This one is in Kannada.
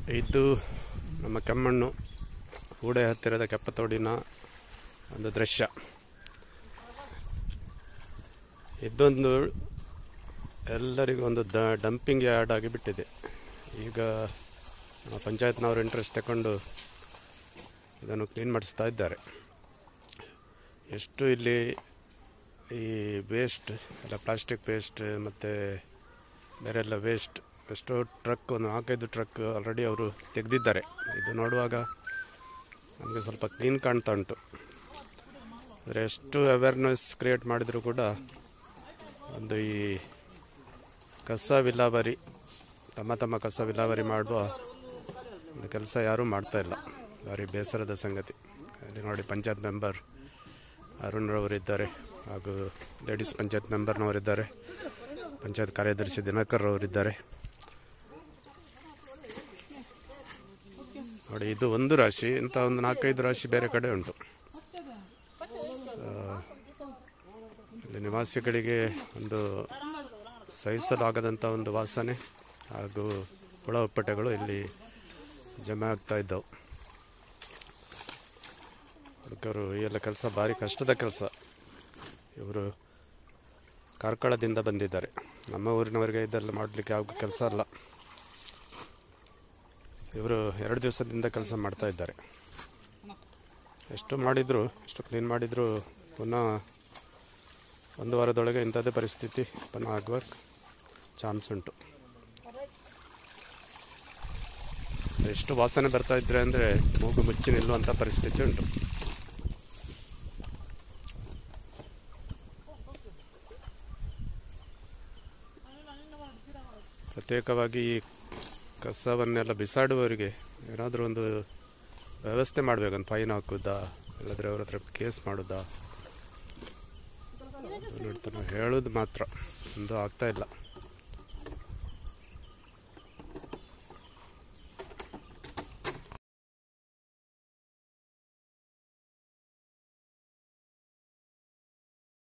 ಇದು ನಮ್ಮ ಕೆಮ್ಮಣ್ಣು ಹೂಡೆ ಹತ್ತಿರದ ಕೆಪ್ಪತೋಡಿನ ಒಂದು ದೃಶ್ಯ ಇದೊಂದು ಎಲ್ಲರಿಗೂ ಒಂದು ದ ಡಂಪಿಂಗ್ ಯಾರ್ಡ್ ಆಗಿ ಬಿಟ್ಟಿದೆ ಈಗ ನಮ್ಮ ಪಂಚಾಯತ್ನವರು ಇಂಟ್ರೆಸ್ಟ್ ತಗೊಂಡು ಇದನ್ನು ಕ್ಲೀನ್ ಮಾಡಿಸ್ತಾ ಇದ್ದಾರೆ ಎಷ್ಟು ಇಲ್ಲಿ ಈ ವೇಸ್ಟ್ ಎಲ್ಲ ಪ್ಲಾಸ್ಟಿಕ್ ವೇಸ್ಟ್ ಮತ್ತು ಬೇರೆ ಎಲ್ಲ ವೇಸ್ಟ್ ಎಷ್ಟೋ ಟ್ರಕ್ ಒಂದು ನಾಲ್ಕೈದು ಟ್ರಕ್ ಆಲ್ರೆಡಿ ಅವರು ತೆಗೆದಿದ್ದಾರೆ ಇದು ನೋಡುವಾಗ ನಮಗೆ ಸ್ವಲ್ಪ ಕ್ಲೀನ್ ಕಾಣ್ತಾ ಉಂಟು ಆದರೆ ಎಷ್ಟು ಅವೇರ್ನೆಸ್ ಕ್ರಿಯೇಟ್ ಮಾಡಿದರೂ ಕೂಡ ಒಂದು ಈ ಕಸ ವಿಲಾವರಿ ತಮ್ಮ ತಮ್ಮ ಕಸ ವಿಲಾವರಿ ಮಾಡುವ ಒಂದು ಕೆಲಸ ಯಾರೂ ಮಾಡ್ತಾ ಇಲ್ಲ ಭಾರಿ ಬೇಸರದ ಸಂಗತಿ ಅಲ್ಲಿ ನೋಡಿ ಪಂಚಾಯತ್ ಮೆಂಬರ್ ಅರುಣ್ರವರಿದ್ದಾರೆ ಹಾಗೂ ಲೇಡೀಸ್ ಪಂಚಾಯತ್ ಮೆಂಬರ್ನವರಿದ್ದಾರೆ ಪಂಚಾಯತ್ ಕಾರ್ಯದರ್ಶಿ ದಿನಕರ್ ಅವರಿದ್ದಾರೆ ನೋಡಿ ಇದು ಒಂದು ರಾಶಿ ಇಂಥ ಒಂದು ನಾಲ್ಕೈದು ರಾಶಿ ಬೇರೆ ಕಡೆ ಉಂಟು ಸೊ, ಇಲ್ಲಿ ನಿವಾಸಿಗಳಿಗೆ ಒಂದು ಸಹಿಸಲಾಗದಂಥ ಒಂದು ವಾಸನೆ ಹಾಗೂ ಹುಳ ಹುಪ್ಪಟೆಗಳು ಇಲ್ಲಿ ಜಮೆ ಆಗ್ತಾ ಇದ್ದವು ಹುಡುಗರು ಈ ಎಲ್ಲ ಕೆಲಸ ಭಾರಿ ಕಷ್ಟದ ಕೆಲಸ ಇವರು ಕಾರ್ಕಳದಿಂದ ಬಂದಿದ್ದಾರೆ ನಮ್ಮ ಊರಿನವರಿಗೆ ಇದೆಲ್ಲ ಮಾಡಲಿಕ್ಕೆ ಯಾವ ಕೆಲಸ ಅಲ್ಲ ಇವರು ಎರಡು ದಿವಸದಿಂದ ಕೆಲಸ ಮಾಡ್ತಾ ಇದ್ದಾರೆ ಎಷ್ಟು ಮಾಡಿದ್ರು ಎಷ್ಟು ಕ್ಲೀನ್ ಮಾಡಿದ್ರು ಪುನಃ ಒಂದು ವಾರದೊಳಗೆ ಇಂಥದ್ದೇ ಪರಿಸ್ಥಿತಿ ಪುನಃ ಆಗುವ ಚಾನ್ಸ್ ಉಂಟು ಎಷ್ಟು ವಾಸನೆ ಬರ್ತಾ ಇದ್ರೆ ಅಂದರೆ ಮೂಗು ಮುಚ್ಚಿ ನಿಲ್ಲುವಂಥ ಪರಿಸ್ಥಿತಿ ಉಂಟು ಪ್ರತ್ಯೇಕವಾಗಿ ಈ ಕಸವನ್ನೆಲ್ಲ ಬಿಸಾಡುವವರಿಗೆ ಏನಾದರೂ ಒಂದು ವ್ಯವಸ್ಥೆ ಮಾಡಬೇಕು ಒಂದು ಫೈನ್ ಹಾಕುದಾ ಇಲ್ಲದ್ರೆ ಅವ್ರ ಹತ್ರ ಕೇಸ್ ಮಾಡೋದಾ ನೋಡ್ತಾನೆ ಹೇಳೋದು ಮಾತ್ರ ಒಂದು ಆಗ್ತಾ ಇಲ್ಲ